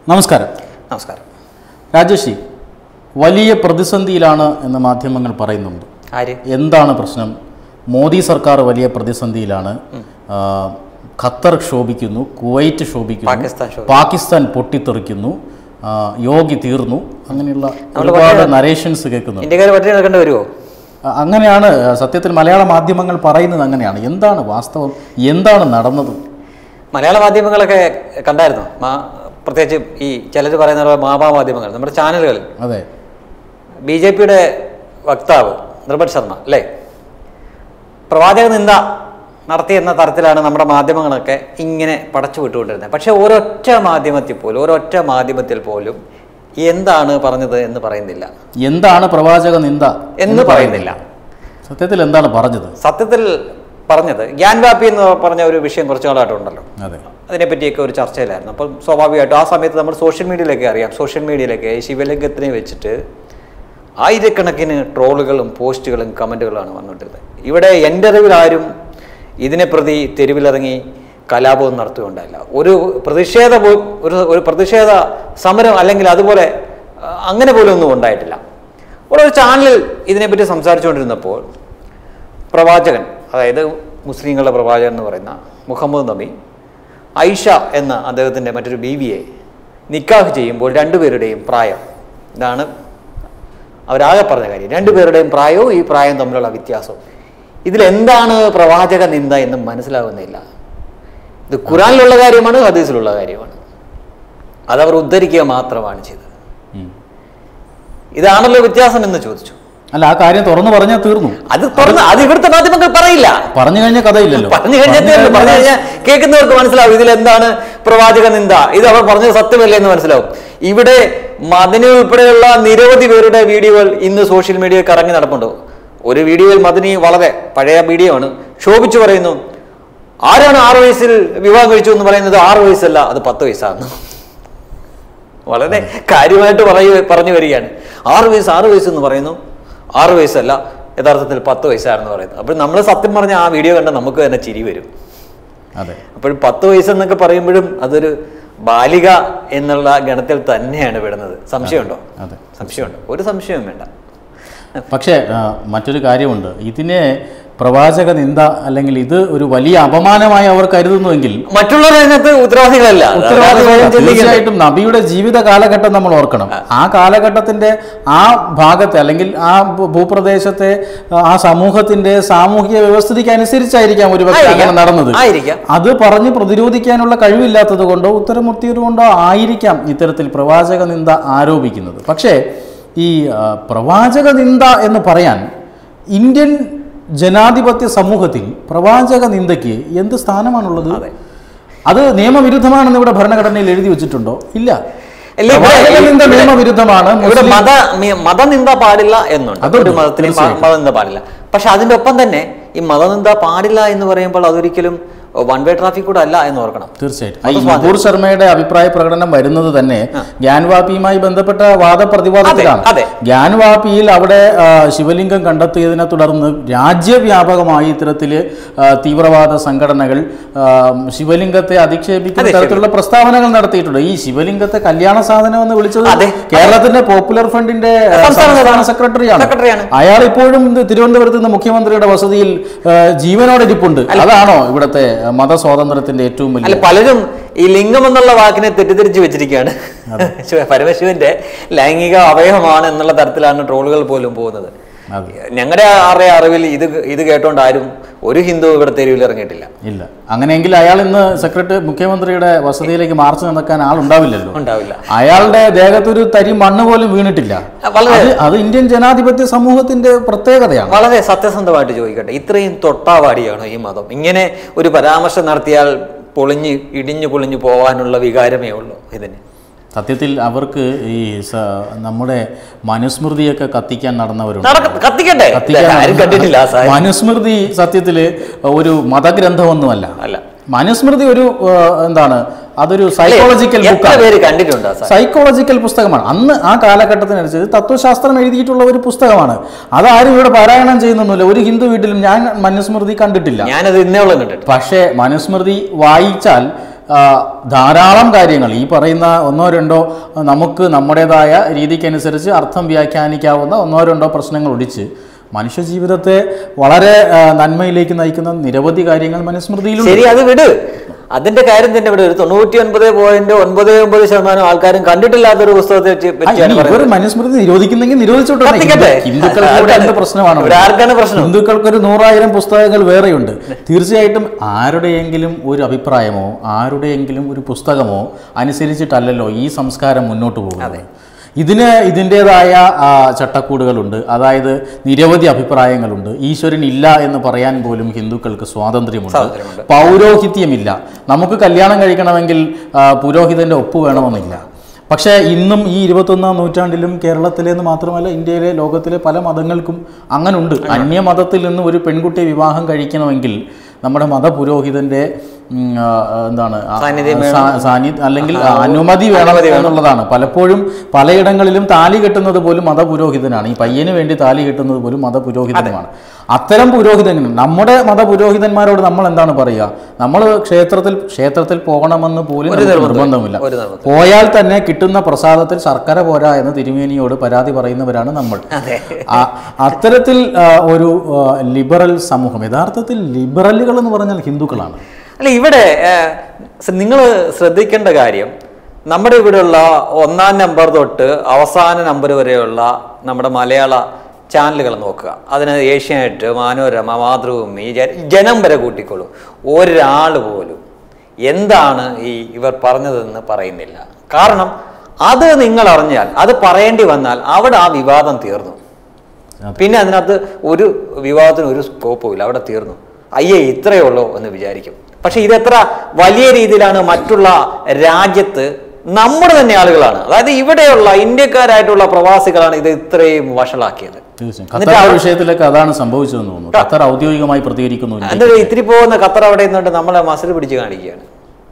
നമസ്കാരം നമസ്കാരം രാജേഷി വലിയ പ്രതിസന്ധിയിലാണ് എന്ന് മാധ്യമങ്ങൾ പറയുന്നുണ്ട് ആര് എന്താണ് പ്രശ്നം മോദി സർക്കാർ വലിയ പ്രതിസന്ധിയിലാണ് ആ, ഖത്തർ ക്ഷോഭിക്കുന്നു കുവൈറ്റ് ക്ഷോഭിക്കുന്നു പാകിസ്ഥാൻ ക്ഷോഭിക്കുന്നു. പാകിസ്ഥാൻ പൊട്ടിത്തെറിക്കുന്നു ആ, യോഗി തീർന്നു അങ്ങനെയുള്ള നമ്മള് ഒരുപാട് നരേഷൻസ് കേൾക്കുന്നുണ്ട് ഇന്ത്യക്കാർ പട്ടിണി നടക്കേണ്ടി വരുമോ ആ, അങ്ങനെയാണ് ആ, സത്യത്തിൽ മലയാള മാധ്യമങ്ങൾ പറയുന്നത് അങ്ങനെയാണ് എന്താണ് വാസ്തവം എന്താണ് നടന്നത് മലയാള മാധ്യമങ്ങളൊക്കെ കണ്ടായിരുന്നു മാ പ്രത്യേകിച്ച് ഈ ചിലർ പറയുന്ന പോലെ മാമാ മാധ്യമങ്ങൾ നമ്മുടെ ചാനലുകളിൽ അതെ ബി ജെ പിയുടെ വക്താവ് നിർഭട് ശർമ്മ അല്ലേ പ്രവാചക നിന്ദ നടത്തിയെന്ന തരത്തിലാണ് നമ്മുടെ മാധ്യമങ്ങളൊക്കെ ഇങ്ങനെ പടച്ചു വിട്ടുകൊണ്ടിരുന്നത് പക്ഷേ ഒരൊറ്റ മാധ്യമത്തിൽ പോലും ഒരൊറ്റ മാധ്യമത്തിൽ പോലും എന്താണ് പറഞ്ഞത് എന്ന് പറയുന്നില്ല എന്താണ് പ്രവാചക നിന്ദ എന്ന് പറയുന്നില്ല സത്യത്തിൽ എന്താണ് പറഞ്ഞത് സത്യത്തിൽ പറഞ്ഞത് ഗ്യാൻ വ്യാപി എന്ന് പറഞ്ഞ ഒരു വിഷയം കുറച്ചു കാലമായിട്ടുണ്ടല്ലോ അതെ അതിനെപ്പറ്റിയൊക്കെ ഒരു ചർച്ചയിലായിരുന്നു അപ്പം സ്വാഭാവികമായിട്ടും ആ സമയത്ത് നമ്മൾ സോഷ്യൽ മീഡിയയിലൊക്കെ അറിയാം സോഷ്യൽ മീഡിയയിലൊക്കെ ഈ ശിവലിംഗത്തിനെ വെച്ചിട്ട് ആയിരക്കണക്കിന് ട്രോളുകളും പോസ്റ്റുകളും കമൻറ്റുകളാണ് വന്നുകൊണ്ടിരുന്നത് ഇവിടെ എൻ്റെ അറിവിൽ ആരും ഇതിനെ പ്രതി തെരുവിലിറങ്ങി കലാപവും നടത്തുകയുണ്ടായില്ല ഒരു പ്രതിഷേധ പോ- ഒരു ഒരു പ്രതിഷേധ സമരം അല്ലെങ്കിൽ അതുപോലെ ആ, അങ്ങനെ പോലും ഒന്നും ഉണ്ടായിട്ടില്ല ഇവിടെ ഒരു ചാനലിൽ ഇതിനെപ്പറ്റി സംസാരിച്ചുകൊണ്ടിരുന്നപ്പോൾ പ്രവാചകൻ അതായത് മുസ്ലിങ്ങളുടെ പ്രവാചകൻ എന്ന് പറയുന്ന മുഹമ്മദ് നബി ഐഷ എന്ന അദ്ദേഹത്തിൻ്റെ മറ്റൊരു ബീവിയെ നിക്കാഹ് ചെയ്യുമ്പോൾ രണ്ടുപേരുടെയും പ്രായം ഇതാണ് അവരാകെ പറഞ്ഞ കാര്യം രണ്ടുപേരുടെയും പ്രായവും ഈ പ്രായം തമ്മിലുള്ള വ്യത്യാസവും ഇതിലെന്താണ് പ്രവാചക നിന്ദ എന്ന് മനസ്സിലാകുന്നില്ല ഇത് ഖുറാനിലുള്ള കാര്യമാണ് ഹദീസിലുള്ള കാര്യമാണ് അതവർ ഉദ്ധരിക്കുക മാത്രമാണ് ചെയ്തത് ഉം. ഇതാണല്ലോ വ്യത്യാസം എന്ന് ചോദിച്ചു അല്ല ആ കാര്യം തുറന്നു പറഞ്ഞാൽ തീർന്നു അത് തുറന്ന് അത് ഇവിടുത്തെ മാധ്യമങ്ങൾ പറയില്ല പറഞ്ഞു കഴിഞ്ഞ കഥയില്ലല്ലോ പറഞ്ഞു കഴിഞ്ഞാൽ തീർന്നു. പറഞ്ഞു കഴിഞ്ഞാൽ കേൾക്കുന്നവർക്ക് മനസ്സിലാവും ഇതിൽ എന്താണ് പ്രവാചക നിന്ദ ഇത് അവർ പറഞ്ഞത് സത്യമല്ലേ എന്ന് മനസ്സിലാവും ഇവിടെ മദനി ഉൾപ്പെടെയുള്ള നിരവധി പേരുടെ വീഡിയോകൾ ഇന്ന് സോഷ്യൽ മീഡിയയിൽ കറങ്ങി നടപ്പുണ്ട് ഒരു വീഡിയോയിൽ മദനി വളരെ പഴയ വീഡിയോ ആണ് ശോഭിച്ചു പറയുന്നു ആരാണ് ആറ് വയസ്സിൽ വിവാഹം കഴിച്ചു എന്ന് പറയുന്നത് ആറ് വയസ്സല്ല അത് പത്ത് വയസ്സാണ് വളരെ കാര്യമായിട്ട് പറയൂ പറഞ്ഞു വരികയാണ് ആറ് വയസ്സ് ആറ് വയസ്സ് എന്ന് പറയുന്നു ആറ് വയസ്സല്ല യഥാർത്ഥത്തിൽ പത്ത് വയസ്സാണെന്ന് പറയുന്നത് അപ്പോൾ നമ്മൾ സത്യം പറഞ്ഞ ആ വീഡിയോ കണ്ട നമുക്ക് തന്നെ ചിരി വരും അതെ അപ്പോൾ പത്ത് വയസ്സെന്നൊക്കെ പറയുമ്പോഴും അതൊരു ബാലിക എന്നുള്ള ഗണത്തിൽ തന്നെയാണ് വിടുന്നത് സംശയമുണ്ടോ അതെ സംശയമുണ്ടോ ഒരു സംശയവും വേണ്ട പക്ഷേ ആ, മറ്റൊരു കാര്യമുണ്ട് ഇതിനെ പ്രവാചക നിന്ദ അല്ലെങ്കിൽ ഇത് ഒരു വലിയ അപമാനമായി അവർ കരുതുന്നുവെങ്കിൽ മറ്റുള്ളവർ അതിനകത്ത് ഉത്തരവാദികളല്ല അവരവർ സ്വയം ചിന്തിക്കുന്നത്. തീർച്ചയായിട്ടും നബിയുടെ ജീവിത കാലഘട്ടം നമ്മൾ ഓർക്കണം ആ കാലഘട്ടത്തിന്റെ ആ ഭാഗത്തെ അല്ലെങ്കിൽ ആ ഭൂ- ഭൂപ്രദേശത്തെ ആ സമൂഹത്തിന്റെ സാമൂഹിക വ്യവസ്ഥിതിക്ക് അനുസരിച്ചായിരിക്കാം ഒരു പക്ഷേ അങ്ങനെ ആയിരിക്കാം. നടന്നത് ആയിരിക്കാം അത് പറഞ്ഞ് പ്രതിരോധിക്കാനുള്ള കഴിവില്ലാത്തത് കൊണ്ടോ ഉത്തരമുട്ടിയത് കൊണ്ടോ ആയിരിക്കാം ഇത്തരത്തിൽ പ്രവാചക നിന്ദ ആരോപിക്കുന്നത് പക്ഷേ ഈ ആ, പ്രവാചക നിന്ദ എന്ന് പറയാൻ ഇന്ത്യൻ ജനാധിപത്യ സമൂഹത്തിൽ പ്രവാചക നിന്ദയ്ക്ക് എന്ത് സ്ഥാനമാണുള്ളത് അത് നിയമവിരുദ്ധമാണെന്ന് ഇവിടെ ഭരണഘടനയിൽ എഴുതി വെച്ചിട്ടുണ്ടോ ഇല്ല ഇല്ല, ഇവിടെ- പ്രവാചക നിന്ദ ഇവിടെ- നിയമവിരുദ്ധമാണ് ഇവിടെ മുസ്ലിം- മത മി- മതനിന്ദ പാടില്ല എന്നുണ്ട് അതുണ്ട്, ഒരു മതത്തിന് മ- തീർച്ചയായും. മതനിന്ദ പാടില്ല പക്ഷെ അതിന്റെ ഒപ്പം തന്നെ ഈ മതനിന്ദ പാടില്ല എന്ന് പറയുമ്പോൾ അതൊരിക്കലും വൺ വേ ട്രാഫിക് കൂടെ അല്ല എന്ന് ഓർക്കണം തീർച്ചയായിട്ടും ഈ നൂപൂർ ശർമ്മയുടെ അഭിപ്രായ പ്രകടനം വരുന്നത് തന്നെ ഗ്യാൻവാപ്പിയുമായി ബന്ധപ്പെട്ട വാദപ്രതിവാദത്തിലാണ് അതെ, അതെ. ഗ്യാൻവാപ്പിയിൽ അവിടെ ആ, ശിവലിംഗം കണ്ടെത്തിയതിനെ തുടർന്ന് രാജ്യവ്യാപകമായി ഇത്തരത്തില് ആ, തീവ്രവാദ സംഘടനകൾ ആ, ശിവലിംഗത്തെ അധിക്ഷേപിക്കുന്ന അതെ, തരത്തിലുള്ള പ്രസ്താവനകൾ നടത്തിയിട്ടുണ്ട് ഈ ശിവലിംഗത്തെ കല്യാണ സാധനം എന്ന് വിളിച്ചത് അതെ. കേരളത്തിന്റെ പോപ്പുലർ ഫ്രണ്ടിന്റെ ആ, സംസ്ഥാന സംസ്ഥാന സെക്രട്ടറിയാണ് സെക്രട്ടറിയാണ്. അയാൾ ഇപ്പോഴും ഇത് തിരുവനന്തപുരത്ത് നിന്ന് മുഖ്യമന്ത്രിയുടെ വസതിയിൽ ആ, ജീവനോടെ ഇരിപ്പുണ്ട് അതാണോ ഇവിടുത്തെ ആ, മതസ്വാതന്ത്ര്യത്തിന്റെ ഏറ്റവും അല്ല വലിയ പലരും ഈ ലിംഗം എന്നുള്ള വാക്കിനെ തെറ്റിദ്ധരിച്ച് വെച്ചിരിക്കുകയാണ് ശിവ- പരമശിവന്റെ ലൈംഗിക അവയവമാണ് എന്നുള്ള തരത്തിലാണ് ട്രോളുകൾ പോലും പോകുന്നത് അതെ. ഞങ്ങളുടെ ആരുടെ അറിവിൽ ഇത് ഇത് കേട്ടോണ്ട് ആരും ഒരു ഹിന്ദു ഇവിടെ തെരുവിൽ ഇറങ്ങിയിട്ടില്ല ഇല്ല അങ്ങനെയെങ്കിൽ അയാൾ ഇന്ന് സെക്രട്ടറി മുഖ്യമന്ത്രിയുടെ വസതിയിലേക്ക് മാർച്ച് നടക്കാൻ ആളുണ്ടാവില്ലല്ലോ ഉണ്ടാവില്ല അയാളുടെ ദേഹത്തൊരു തരി മണ്ണ് പോലും വീണിട്ടില്ല വളരെ അത് അത് ഇന്ത്യൻ ജനാധിപത്യ സമൂഹത്തിന്റെ പ്രത്യേകതയാണ് വളരെ സത്യസന്ധമായിട്ട് ചോദിക്കട്ടെ ഇത്രയും തൊട്ടാവാടിയാണോ ഈ മതം ഇങ്ങനെ ഒരു പരാമർശം നടത്തിയാൽ പൊളിഞ്ഞ് ഇടിഞ്ഞു പൊളിഞ്ഞു പോകാനുള്ള വികാരമേ ഉള്ളൂ ഇതിന് സത്യത്തിൽ അവർക്ക് ഈ സ- നമ്മുടെ മനുസ്മൃതിയൊക്കെ കത്തിക്കാൻ നടന്നവരുണ്ട് നടക്ക കത്തിക്കട്ടെ കത്തിക്കാൻ ആരും കണ്ടിട്ടില്ല ആ സാധനം. മനുസ്മൃതി സത്യത്തില് ഒരു മതഗ്രന്ഥമൊന്നുമല്ല അല്ല മനുസ്മൃതി ഒരു ആ, എന്താണ് അതൊരു സൈക്കോളജിക്കൽ എത്ര ബുക്കാണ് പേര് കണ്ടിട്ടുണ്ട് ആ സാധനം സൈക്കോളജിക്കൽ പുസ്തകമാണ് അന്ന് ആ കാലഘട്ടത്തിനനുസരിച്ച് തത്വശാസ്ത്രം എഴുതിയിട്ടുള്ള ഒരു പുസ്തകമാണ് അതാരും ഇവിടെ പാരായണം ചെയ്യുന്നൊന്നുമില്ല ഒരു ഹിന്ദു വീട്ടിലും ഞാൻ മനുസ്മൃതി കണ്ടിട്ടില്ല ഞാനത് ഇന്നേ ഉള്ള കണ്ടിട്ട് പക്ഷേ മനുസ്മൃതി വായിച്ചാൽ ആ, ധാരാളം കാര്യങ്ങൾ ഈ പറയുന്ന ഒന്നോ രണ്ടോ ആ, നമുക്ക് നമ്മുടേതായ രീതിക്കനുസരിച്ച് അർത്ഥം വ്യാഖ്യാനിക്കാവുന്ന ഒന്നോ രണ്ടോ പ്രശ്നങ്ങൾ ഒഴിച്ച് മനുഷ്യജീവിതത്തെ വളരെ ആ, നന്മയിലേക്ക് നയിക്കുന്ന നിരവധി കാര്യങ്ങൾ മനുസ്മൃതിയിലുണ്ട് ശരി അത് വിട് അതിന്റെ കാര്യം തന്നെ ഇവിടെ ഒരു തൊണ്ണൂറ്റി ഒൻപത് പോയിന്റ് ഒൻപത് ഒമ്പത് ശതമാനം ആൾക്കാരും കണ്ടിട്ടില്ലാത്ത ഒരു പുസ്തകത്തെ പറ്റി- ആ, പറ്റിയാണ് ഇനി പറയുന്നത് ഇവർ മനുസ്മൃതി നിരോധിക്കുന്നെങ്കിൽ നിരോധിച്ചോട്ടെ കത്തിക്കട്ടെ. ഹിന്ദുക്കൾക്ക് ഇവിടെ എന്ത് പ്രശ്നമാണ് ഇവിടെ ആർക്കാണ് പ്രശ്നം? ഹിന്ദുക്കൾക്ക് ഒരു നൂറായിരം പുസ്തകങ്ങൾ വേറെയുണ്ട് തീർച്ചയായിട്ടും ആരുടെയെങ്കിലും ഒരു അഭിപ്രായമോ ആരുടെയെങ്കിലും ഒരു പുസ്തകമോ അനുസരിച്ചിട്ടല്ലല്ലോ ഈ സംസ്കാരം മുന്നോട്ട് പോകുന്നത് ഇതിന് ഇതിൻ്റെതായ ആ, ചട്ടക്കൂടുകളുണ്ട് അതായത് നിരവധി അഭിപ്രായങ്ങളുണ്ട് ഈശ്വരൻ ഇല്ല എന്ന് പറയാൻ പോലും ഹിന്ദുക്കൾക്ക് സ്വാതന്ത്ര്യമുണ്ട് സ്വാതന്ത്ര്യമുണ്ട്. പൗരോഹിത്യമില്ല നമുക്ക് കല്യാണം കഴിക്കണമെങ്കിൽ ആ, പുരോഹിതന്റെ ഒപ്പ് വേണമെന്നില്ല പക്ഷേ ഇന്നും ഈ ഇരുപത്തൊന്നാം നൂറ്റാണ്ടിലും കേരളത്തിലെന്ന് മാത്രമല്ല ഇന്ത്യയിലെ ലോകത്തിലെ പല മതങ്ങൾക്കും അങ്ങനുണ്ട് അന്യമതത്തിൽ നിന്ന് ഒരു പെൺകുട്ടിയെ വിവാഹം കഴിക്കണമെങ്കിൽ നമ്മുടെ മതപുരോഹിതന്റെ ഉം, ആ, ആ, എന്താണ് ആ, സാന്നിധ്യം സാ- സാന്നിധ്യം അല്ലെങ്കിൽ അനുമതി വേണം എന്നുള്ളതാണ് പലപ്പോഴും പലയിടങ്ങളിലും താലി കെട്ടുന്നത് പോലും മതപുരോഹിതനാണ് ഈ പയ്യന് വേണ്ടി താലി കെട്ടുന്നത് പോലും മതപുരോഹിതനുമാണ് അത്തരം പുരോഹിതൻ നമ്മുടെ മതപുരോഹിതന്മാരോട് നമ്മൾ എന്താണ് പറയുക നമ്മൾ ക്ഷേത്രത്തിൽ ക്ഷേത്രത്തിൽ പോകണമെന്ന് പോലും നമുക്ക് നിർബന്ധമില്ല ഒരു നിർബന്ധം. പോയാൽ തന്നെ കിട്ടുന്ന പ്രസാദത്തിൽ ശർക്കര പോരാ എന്ന് തിരുമേനിയോട് പരാതി പറയുന്നവരാണ് നമ്മൾ അതെ ആ- അത്തരത്തിൽ ആ, ഒരു ആ, ലിബറൽ സമൂഹം യഥാർത്ഥത്തിൽ ലിബറലുകൾ എന്ന് പറഞ്ഞാൽ ഹിന്ദുക്കളാണ് അല്ല ഇവിടെ നിങ്ങൾ ശ്രദ്ധിക്കേണ്ട കാര്യം നമ്മുടെ ഇവിടെയുള്ള ഒന്നാം നമ്പർ തൊട്ട് അവസാന നമ്പർ വരെയുള്ള നമ്മുടെ മലയാള ചാനലുകൾ നോക്കുക അതിന് ഏഷ്യാനെറ്റ് മനോരമ മാതൃഭൂമി ജ- ജനം വരെ കൂട്ടിക്കോളൂ ഒരാൾ പോലും എന്താണ് ഈ ഇവർ പറഞ്ഞതെന്ന് പറയുന്നില്ല കാരണം അത് നിങ്ങൾ അറിഞ്ഞാൽ അത് പറയേണ്ടി വന്നാൽ അവിടെ ആ വിവാദം തീർന്നു പിന്നെ അതിനകത്ത് ഒരു വിവാദത്തിന് ഒരു സ്കോപ്പും ഇല്ല അവിടെ തീർന്നു അയ്യേ ഇത്രയേ ഉള്ളൂ എന്ന് വിചാരിക്കും പക്ഷെ ഇതെത്ര വലിയ രീതിയിലാണ് മറ്റുള്ള രാജ്യത്ത് നമ്മുടെ തന്നെ ആളുകളാണ് അതായത് ഇവിടെയുള്ള ഇന്ത്യക്കാരായിട്ടുള്ള പ്രവാസികളാണ് ഇത് ഇത്രയും വഷളാക്കിയത് തീർച്ചയായും ഖത്തർ വിഷയത്തിലൊക്കെ അതാണ് സംഭവിച്ചതെന്ന് തോന്നുന്നു ഖത്തർ ഔദ്യോഗികമായി പ്രതികരിക്കുന്നു എന്നിട്ട് ഇത്തിരി പോകുന്ന ഖത്തർ അവിടെ നിന്നുകൊണ്ട് നമ്മളെ മസിൽ പിടിച്ച് കാണിക്കുകയാണ്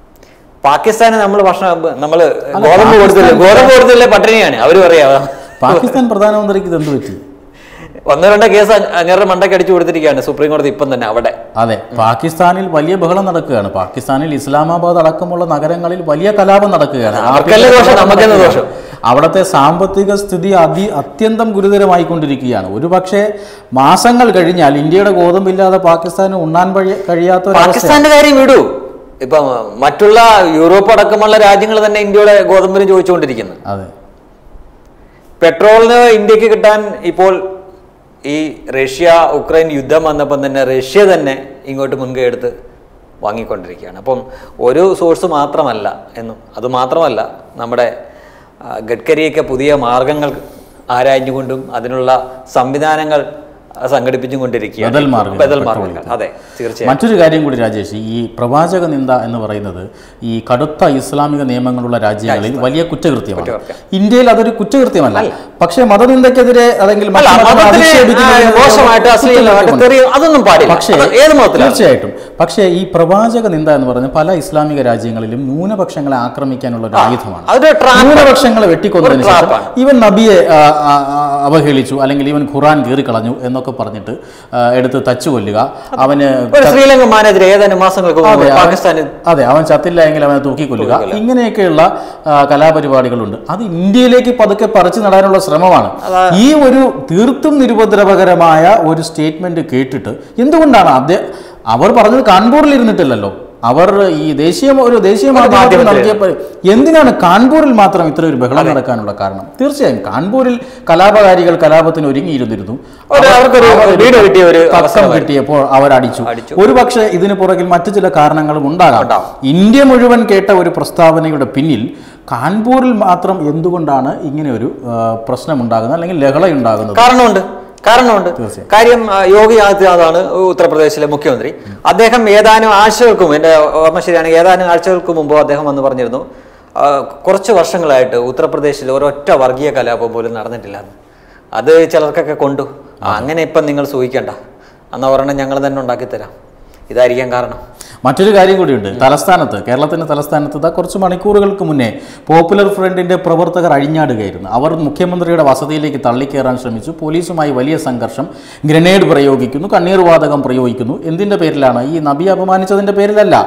പാകിസ്ഥാന് നമ്മൾ ഭക്ഷണം നമ്മൾ ഗോതമ്പ് കൊടുത്തില്ല ഗോതമ്പ് കൊടുത്തില്ല പട്ടിണിയാണ് അവർ പറയാ പാകിസ്ഥാൻ പ്രധാനമന്ത്രിക്ക് ഇത് എന്ത് പറ്റി ഒന്നോ രണ്ടോ കേസ് അങ്ങേരുടെ മണ്ടയ്ക്ക് അടിച്ചു കൊടുത്തിരിക്കുകയാണ് സുപ്രീം കോടതി ഇപ്പം തന്നെ അവിടെ അതെ പാകിസ്ഥാനിൽ വലിയ ബഹളം നടക്കുകയാണ് പാകിസ്ഥാനിൽ ഇസ്ലാമാബാദ് അടക്കമുള്ള നഗരങ്ങളിൽ വലിയ കലാപം നടക്കുകയാണ് അവർക്കല്ലേ ദോഷം, നമുക്കെന്താ ദോഷം? അവിടുത്തെ സാമ്പത്തിക സ്ഥിതി അതി അത്യന്തം ഗുരുതരമായിക്കൊണ്ടിരിക്കുകയാണ് ഒരു പക്ഷേ മാസങ്ങൾ കഴിഞ്ഞാൽ ഇന്ത്യയുടെ ഗോതമ്പില്ലാതെ പാകിസ്ഥാന് ഉണ്ണാൻ വഴി കഴിയാത്ത ഒരു അവസ്ഥ പാകിസ്ഥാന്റെ കാര്യം വിടൂ ഇപ്പൊ മറ്റുള്ള യൂറോപ്പ് അടക്കമുള്ള രാജ്യങ്ങൾ തന്നെ ഇന്ത്യയുടെ ഗോതമ്പിന് ചോദിച്ചുകൊണ്ടിരിക്കുന്നു അതെ പെട്രോളിന് ഇന്ത്യക്ക് കിട്ടാൻ ഇപ്പോൾ ഈ റഷ്യ ഉക്രൈൻ യുദ്ധം വന്നപ്പം തന്നെ റഷ്യ തന്നെ ഇങ്ങോട്ട് മുൻകൈ എടുത്ത് വാങ്ങിക്കൊണ്ടിരിക്കുകയാണ് അപ്പം ഒരു സോഴ്സ് മാത്രമല്ല എന്നും അത് മാത്രമല്ല നമ്മുടെ ആ, ഗഡ്കരിയൊക്കെ പുതിയ മാർഗങ്ങൾ ആരാഞ്ഞുകൊണ്ടും അതിനുള്ള സംവിധാനങ്ങൾ ആ, സംഘടിപ്പിച്ചും കൊണ്ടിരിക്കുകയാണ് ബദൽ മാർഗ്ഗങ്ങൾ, ബദൽ പെട്രോൾ മാർഗങ്ങൾ അതെ തീർച്ചയായും മറ്റൊരു കാര്യം കൂടി രാജേഷ് ഈ പ്രവാചക നിന്ദ എന്ന് പറയുന്നത് ഈ കടുത്ത ഇസ്ലാമിക നിയമങ്ങളുള്ള രാജ്യങ്ങളിൽ വലിയ കുറ്റകൃത്യമാണ് കുറ്റകൃത്യം. ഇന്ത്യയിൽ അതൊരു കുറ്റകൃത്യമല്ല പക്ഷേ മതനിന്ദക്കെതിരെ അല്ലെങ്കിൽ അല്ല, മറ്റു മതങ്ങളെ മതത്തിനെ, അധിക്ഷേപിക്കുന്നതിന് ആ, മോശമായിട്ട് അശ്ലീലമായിട്ട് കുറ്റകൃത്യമുണ്ട്. തെറി അതൊന്നും പാടില്ല പക്ഷേ അത് ഏത് മതത്തിലാണ് തീർച്ചയായിട്ടും പക്ഷേ ഈ പ്രവാചക നിന്ദ എന്ന് പറഞ്ഞ പല ഇസ്ലാമിക രാജ്യങ്ങളിലും ന്യൂനപക്ഷങ്ങളെ ആക്രമിക്കാനുള്ള ഒരു ആയുധമാണ് അതൊരു ട്രാപ്പ് ന്യൂനപക്ഷങ്ങളെ വെട്ടിക്കൊന്നതിന് ഒരു ശേഷം ട്രാപ്പാണ്. ഇവൻ നബിയെ ആ, ആ, ആ, അവഹേളിച്ചു അല്ലെങ്കിൽ ഇവൻ ഖുറാൻ കീറിക്കളഞ്ഞു എന്നൊക്കെ പറഞ്ഞിട്ട് ആ, എടുത്ത് തച്ചു കൊല്ലുക അവന് ഒരു ശ്രീലങ്കൻ മാനേജർ ഏതാനും മാസങ്ങൾക്ക് മുമ്പ് അതെ, അവൻ- പാകിസ്ഥാനിൽ അതെ അവൻ ചത്തില്ല എങ്കിൽ അവനെ തൂക്കിക്കൊല്ലുക ഇങ്ങനെയൊക്കെയുള്ള ആ, കലാപരിപാടികളുണ്ട് അത് ഇന്ത്യയിലേക്ക് പതുക്കെ പറിച്ചു നടാനുള്ള ശ്രമമാണ് ഈ ഒരു തീർത്തും നിരുപദ്രവകരമായ ഒരു സ്റ്റേറ്റ്മെന്റ് കേട്ടിട്ട് എന്തുകൊണ്ടാണ് അദ്ദേഹം അവർ പറഞ്ഞത് കാൺപൂരിൽ ഇരുന്നിട്ടില്ലല്ലോ അവർ ഈ ദേശീയ ഒരു ദേശീയ മാധ്യമത്തിൽ മാധ്യമത്തിൽ. നൽകിയപ്പോൾ എന്തിനാണ് കാൺപൂരിൽ മാത്രം ഇത്ര ഒരു ബഹളം നടക്കാനുള്ള കാരണം തീർച്ചയായും കാൺപൂരിൽ കലാപകാരികൾ കലാപത്തിന് ഒരുങ്ങിയിരുന്നിരുന്നു ഒരു- അവർക്കൊരു അവർ വീട് കിട്ടിയ ഒരു തക്കം അവസരമായിരുന്നു. കിട്ടിയപ്പോൾ അവരടിച്ചു അടിച്ചു. ഒരു പക്ഷേ ഇതിന് പുറകിൽ മറ്റു ചില കാരണങ്ങളും ഉണ്ടാകാം ഉണ്ടാവും. ഇന്ത്യ മുഴുവൻ കേട്ട ഒരു പ്രസ്താവനയുടെ പിന്നിൽ കാൺപൂരിൽ മാത്രം എന്തുകൊണ്ടാണ് ഇങ്ങനെ ഒരു ആ, പ്രശ്നമുണ്ടാകുന്നത് അല്ലെങ്കിൽ ലഹളയുണ്ടാകുന്നത് കാരണമുണ്ട് കാരണമുണ്ട് തീർച്ചയായും. കാര്യം ആ, യോഗി ആദിത്യനാഥാണ് ഉത്തർപ്രദേശിലെ മുഖ്യമന്ത്രി അദ്ദേഹം ഏതാനും ആഴ്ചകൾക്ക് മുമ്പ് എൻ്റെ ഓർമ്മ ശരിയാണ് ഏതാനും ആഴ്ചകൾക്ക് മുമ്പ് അദ്ദേഹം വന്ന് പറഞ്ഞിരുന്നു ആ, കുറച്ച് വർഷങ്ങളായിട്ട് ഉത്തർപ്രദേശിൽ ഒരൊറ്റ വർഗീയ കലാപം പോലും നടന്നിട്ടില്ല എന്ന്. അത് ചിലർക്കൊക്കെ കൊണ്ടു ആ, അങ്ങനെ ഇപ്പം നിങ്ങൾ സൂഹിക്കണ്ട എന്നാൽ ഒരെണ്ണം ഞങ്ങൾ തന്നെ ഉണ്ടാക്കിത്തരാം ഇതായിരിക്കാം കാരണം മറ്റൊരു കാര്യം കൂടിയുണ്ട് തലസ്ഥാനത്ത് കേരളത്തിന്റെ തലസ്ഥാനത്ത് ഇതാ കുറച്ച് മണിക്കൂറുകൾക്ക് മുന്നേ പോപ്പുലർ ഫ്രണ്ടിന്റെ പ്രവർത്തകർ അഴിഞ്ഞാടുകയായിരുന്നു അവർ മുഖ്യമന്ത്രിയുടെ വസതിയിലേക്ക് തള്ളിക്കയറാൻ ശ്രമിച്ചു പോലീസുമായി വലിയ സംഘർഷം ഗ്രനേഡ് പ്രയോഗിക്കുന്നു കണ്ണീർ വാതകം പ്രയോഗിക്കുന്നു എന്തിന്റെ പേരിലാണ് ഈ നബി അപമാനിച്ചതിന്റെ പേരിലല്ല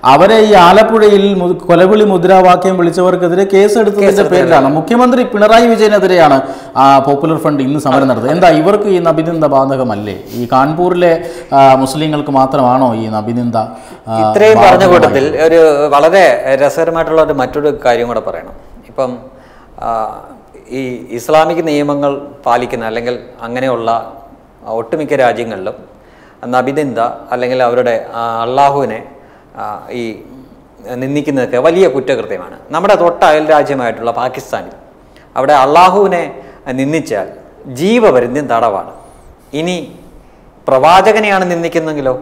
അവരെ ഈ ആലപ്പുഴയിൽ മു- കൊലവിളി മുദ്രാവാക്യം വിളിച്ചവർക്കെതിരെ കേസെടുത്തതിന്റെ പേരിലാണ് മുഖ്യമന്ത്രി പിണറായി വിജയനെതിരെയാണ് ആ പോപ്പുലർ ഫ്രണ്ട് ഇന്ന് സമരം നടത്തുന്നത് എന്താ ഇവർക്ക് ഈ നബിനിന്ദ ബാധകമല്ലേ ഈ കാൺപൂരിലെ ആ, മുസ്ലിങ്ങൾക്ക് മാത്രമാണോ ഈ നബിനിന്ദ ആ, ഇത്രയും പറഞ്ഞ ബാധകമായത്? കൂട്ടത്തിൽ ഒരു വളരെ രസകരമായിട്ടുള്ള ഒരു മറ്റൊരു കാര്യം കൂടെ പറയണം ഇപ്പം ആ, ഈ ഇസ്ലാമിക് നിയമങ്ങൾ പാലിക്കുന്ന അല്ലെങ്കിൽ അങ്ങനെയുള്ള ഒട്ടുമിക്ക രാജ്യങ്ങളിലും നബിദിന്ദ അല്ലെങ്കിൽ അവരുടെ ആ, അള്ളാഹുവിനെ ആ, ഈ നിന്ദിക്കുന്നതൊക്കെ വലിയ കുറ്റകൃത്യമാണ് നമ്മുടെ തൊട്ട അയൽ രാജ്യമായിട്ടുള്ള പാകിസ്ഥാനിൽ അവിടെ അള്ളാഹുവിനെ നിന്ദിച്ചാൽ ജീവപര്യന്തം തടവാണ് ഇനി പ്രവാചകനെയാണ് നിന്ദിക്കുന്നെങ്കിലോ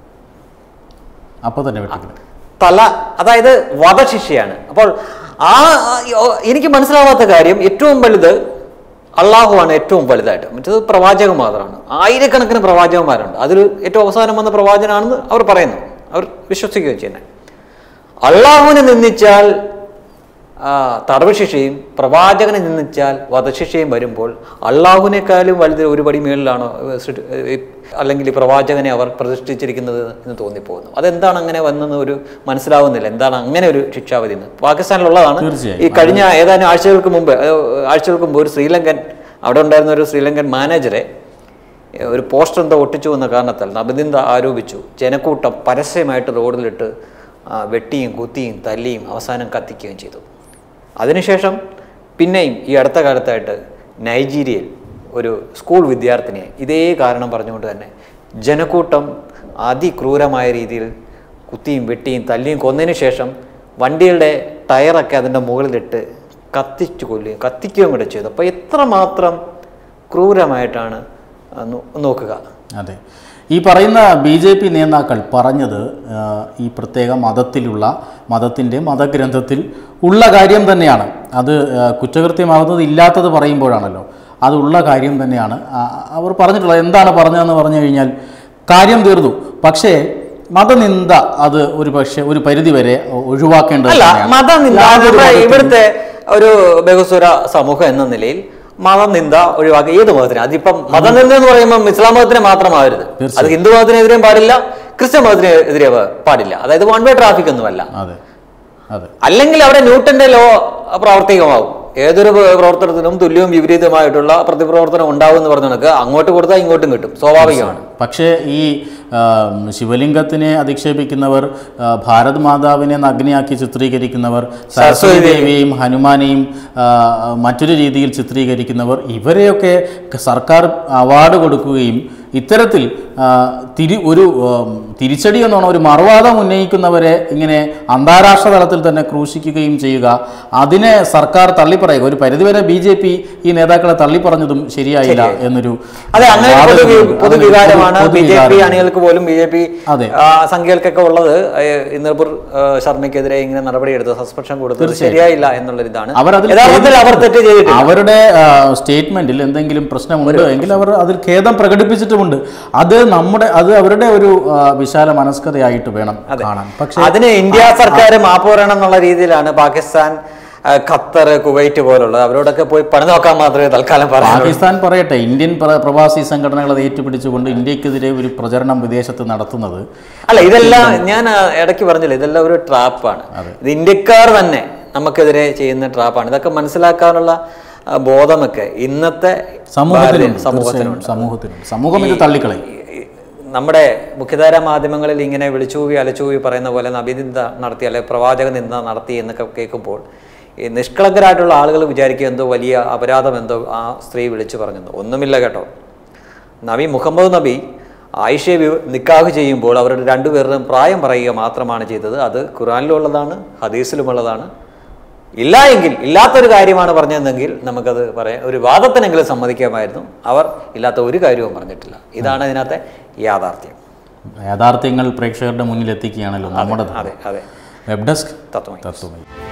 അപ്പൊ തന്നെ വെട്ടിക്കളയും തല അതായത് വധശിക്ഷയാണ് അപ്പോൾ ആ ആ, ഓ- എനിക്ക് മനസ്സിലാവാത്ത കാര്യം ഏറ്റവും വലുത് അള്ളാഹുവാണ് ഏറ്റവും വലുതായിട്ട് മറ്റത് പ്രവാചകൻ മാത്രമാണ് ആയിരക്കണക്കിന് പ്രവാചകന്മാരുണ്ട് അതിൽ ഏറ്റവും അവസാനം വന്ന പ്രവാചനാണെന്ന് അവർ പറയുന്നു അവർ വിശ്വസിക്കുകയും ചെയ്യുന്നത് അള്ളാഹുവിനെ നിന്ദിച്ചാൽ ആ, തടവ് ശിക്ഷയും പ്രവാചകനെ നിന്ദിച്ചാൽ വധശിക്ഷയും വരുമ്പോൾ അള്ളാഹുവിനേക്കാളും വലുത് ഒരു പടി മേളിലാണോ ഏഹ്, സൃഷ്ടി- ഏഹ്, അല്ലെങ്കിൽ ഈ പ്രവാചകനെ അവർ പ്രതിഷ്ഠിച്ചിരിക്കുന്നത് എന്ന് തോന്നിപ്പോകുന്നു അതെന്താണ് അങ്ങനെ വന്നെന്ന് ഒരു മനസ്സിലാവുന്നില്ല എന്താണ് അങ്ങനെ ഒരു ശിക്ഷാവിധി എന്ന് പാകിസ്ഥാനിലുള്ളതാണ് തീർച്ചയായും. ഈ കഴിഞ്ഞ ഏതാനും ആഴ്ചകൾക്ക് മുമ്പ് ഏഹ്, ആഴ്ചകൾക്ക് മുമ്പ് ഒരു ശ്രീലങ്കൻ അവിടെ ഉണ്ടായിരുന്ന ഒരു ശ്രീലങ്കൻ മാനേജറെ ഏഹ്, ഒരു പോസ്റ്റർ എന്തോ ഒട്ടിച്ചു എന്ന കാരണത്താൽ നബിദിന്ദ ആരോപിച്ചു ജനക്കൂട്ടം പരസ്യമായിട്ട് റോഡിലിട്ട് ആ, വെട്ടിയും കുത്തിയും തല്ലിയും അവസാനം കത്തിക്കുകയും ചെയ്തു അതിനുശേഷം പിന്നെയും ഈ അടുത്ത കാലത്തായിട്ട് നൈജീരിയയിൽ ഒരു സ്കൂൾ വിദ്യാർത്ഥിനിയെ ഇതേ കാരണം പറഞ്ഞുകൊണ്ട് തന്നെ ജനക്കൂട്ടം അതിക്രൂരമായ രീതിയിൽ കുത്തിയും വെട്ടിയും തല്ലിയും കൊന്നതിന് ശേഷം വണ്ടിയുടെ ടയറൊക്കെ അതിൻ്റെ മുകളിലിട്ട് കത്തിച്ചു കൊല്ലുകയും കത്തിക്കുകയും കൂടെ ചെയ്തു അപ്പോൾ എത്രമാത്രം ക്രൂരമായിട്ടാണ് ആ, നോ- നോക്കുക അതെ ഈ പറയുന്ന ബി ജെ പി നേതാക്കൾ പറഞ്ഞത് ആ, ഈ പ്രത്യേക മതത്തിലുള്ള മതത്തിൻ്റെ മതഗ്രന്ഥത്തിൽ ഉള്ള കാര്യം തന്നെയാണ് അത് ആ, കുറ്റകൃത്യമാകുന്നത് ഇല്ലാത്തത് പറയുമ്പോഴാണല്ലോ അതുള്ള കാര്യം തന്നെയാണ് ആ, അവർ പറഞ്ഞിട്ടുള്ളത് എന്താണ് പറഞ്ഞതെന്ന് പറഞ്ഞു കഴിഞ്ഞാൽ കാര്യം തീർന്നു പക്ഷേ മതനിന്ദ അത് ഒരു പക്ഷേ ഒരു പരിധിവരെ ഒഴിവാക്കേണ്ടത് അല്ല തന്നെയാണ്. മതനിന്ദ യാതൊരു നമ്മുടെ മതത്തിനും- ഇവിടുത്തെ ഒരു ബഹുസ്വര സമൂഹം എന്ന നിലയിൽ മതനിന്ദ ഒഴിവാക്കുക ഏത് മതത്തിന് അതിപ്പം മതനിന്ദ എന്ന് പറയുമ്പോൾ ഇസ്ലാം മതത്തിന് മാത്രമാവരുത് അത് ഹിന്ദു മതത്തിനെതിരെയും പാടില്ല ക്രിസ്ത്യൻ മതത്തിനെതിരെ പാടില്ല അതായത് വൺ വേ ട്രാഫിക് ഒന്നുമല്ല അതെ അതെ അല്ലെങ്കിൽ അവിടെ ന്യൂട്ടന്റെ ലോ പ്രാവർത്തികമാവും ഏതൊരു പ്രവർത്തനത്തിനും തുല്യവും വിപരീതമായിട്ടുള്ള പ്രതിപ്രവർത്തനം ഉണ്ടാവും എന്ന് പറഞ്ഞു കണക്ക് അങ്ങോട്ട് കൊടുത്താൽ ഇങ്ങോട്ടും കിട്ടും സ്വാഭാവികമാണ് പക്ഷേ ഈ ആ, ശിവലിംഗത്തിനെ അധിക്ഷേപിക്കുന്നവർ ആ, ഭാരത് മാതാവിനെ നഗ്നയാക്കി ചിത്രീകരിക്കുന്നവർ സരസ്വതി ദേവിയെയും ഹനുമാനെയും ആ, മറ്റൊരു രീതിയിൽ ചിത്രീകരിക്കുന്നവർ ഇവരെയൊക്കെ ക- സർക്കാർ അവാർഡ് കൊടുക്കുകയും ഇത്തരത്തിൽ ആ, തിരി ഒരു ഉം, തിരിച്ചടി എന്നോണം ഒരു മറുവാദം ഉന്നയിക്കുന്നവരെ ഇങ്ങനെ അന്താരാഷ്ട്ര തലത്തിൽ തന്നെ ക്രൂശിക്കുകയും ചെയ്യുക അതിനെ സർക്കാർ തള്ളിപ്പറയുക ഒരു പരിധിവരെ ബി ജെ പി ഈ നേതാക്കളെ തള്ളിപ്പറഞ്ഞതും ശരിയായില്ല എന്നൊരു അതെ അങ്ങനെ ഒരു പൊതു വാദമുണ്ട്. പൊതു അതൊരു വികാരമാണ് പൊതു ബി ജെ പി വികാരമാണ്. അണികൾക്ക് പോലും ബി ജെ പി അതെ. സംഖ്യകൾക്കൊക്കെ ഉള്ളത് ഇന്ദർപൂർ ശർമ്മയ്ക്കെതിരെ ഇങ്ങനെ നടപടിയെടുത്ത് സസ്പെൻഷൻ കൊടുത്തത് ശരിയായില്ല എന്നുള്ളൊരു ഇതാണ് അവരതിൽ യഥാർത്ഥത്തിൽ അവർ തെറ്റ് ചെയ്തിട്ടില്ല അവരുടെ സ്റ്റേറ്റ്മെന്റിൽ എന്തെങ്കിലും പ്രശ്നമുണ്ട് എങ്കിൽ അവർ അതിൽ ഖേദം പ്രകടിപ്പിച്ചിട്ടുമുണ്ട് അത് നമ്മുടെ അത് അവരുടെ ഒരു ആ, വിശാല മനസ്കതയായിട്ട് വേണം കാണാൻ പക്ഷേ അതിന് ഇന്ത്യ സർക്കാർ മാപ്പ് പറയണം എന്നുള്ള രീതിയിലാണ് പാകിസ്ഥാൻ ആ, ഖത്തർ കുവൈറ്റ് പോലുള്ളത് അവരോടൊക്കെ പോയി പണി നോക്കാൻ മാത്രമേ തൽക്കാലം പറയാനുള്ളൂ പാകിസ്ഥാൻ പറയട്ടെ ഇന്ത്യൻ പ്ര- പ്രവാസി സംഘടനകൾ അത് ഏറ്റുപിടിച്ചുകൊണ്ട് ഇന്ത്യക്കെതിരെ ഒരു പ്രചരണം വിദേശത്ത് നടത്തുന്നത് അല്ല ഇതെല്ലാം ഞാൻ ആ, ഇടയ്ക്ക് പറഞ്ഞില്ല ഇതെല്ലാം ഒരു ട്രാപ്പാണ് ഇത് ഇന്ത്യക്കാർ തന്നെ നമുക്കെതിരെ ചെയ്യുന്ന ട്രാപ്പാണ് ഇതൊക്കെ മനസ്സിലാക്കാനുള്ള ആ, ബോധമൊക്കെ ഇന്നത്തെ സമൂഹത്തിലും ഭാരതീയ സമൂഹത്തിനുണ്ട് തീർച്ചയായും സമൂഹത്തിലും സമൂഹം ഇത് തള്ളിക്കളയും ഈ നമ്മുടെ മുഖ്യധാരാ മാധ്യമങ്ങളിൽ ഇങ്ങനെ വിളിച്ചൂവി അലച്ചൂവി പറയുന്ന പോലെ നബിനിന്ദ നടത്തി അല്ലെ പ്രവാചക നിന്ദ നടത്തി എന്നൊക്കെ കേൾക്കുമ്പോൾ ഈ നിഷ്കളങ്കരായിട്ടുള്ള ആളുകൾ വിചാരിക്കുക എന്തോ വലിയ അപരാധം എന്തോ ആ സ്ത്രീ വിളിച്ചു പറഞ്ഞെന്നോ ഒന്നുമില്ല കേട്ടോ നബി മുഹമ്മദ് നബി ആയിഷയെ വി- നിക്കാഹ് ചെയ്യുമ്പോൾ അവരുടെ രണ്ടുപേരുടെയും പ്രായം പറയുക മാത്രമാണ് ചെയ്തത് അത് ഖുറാനിലുള്ളതാണ് ഹദീസിലുമുള്ളതാണ് ഇല്ല എങ്കിൽ ഇല്ലാത്തൊരു കാര്യമാണ് പറഞ്ഞതെങ്കിൽ നമുക്കത് പറയാം ഒരു വാദത്തിനെങ്കിലും സമ്മതിക്കാമായിരുന്നു അവർ ഇല്ലാത്ത ഒരു കാര്യവും പറഞ്ഞിട്ടില്ല ഇതാണ് ഇതിനകത്തെ യാഥാർത്ഥ്യം യാഥാർത്ഥ്യങ്ങൾ പ്രേക്ഷകരുടെ മുന്നിൽ എത്തിക്കുകയാണല്ലോ നമ്മുടെ അതെ അതെ വെബ് ഡെസ്ക് തത്വമയി തത്വമയി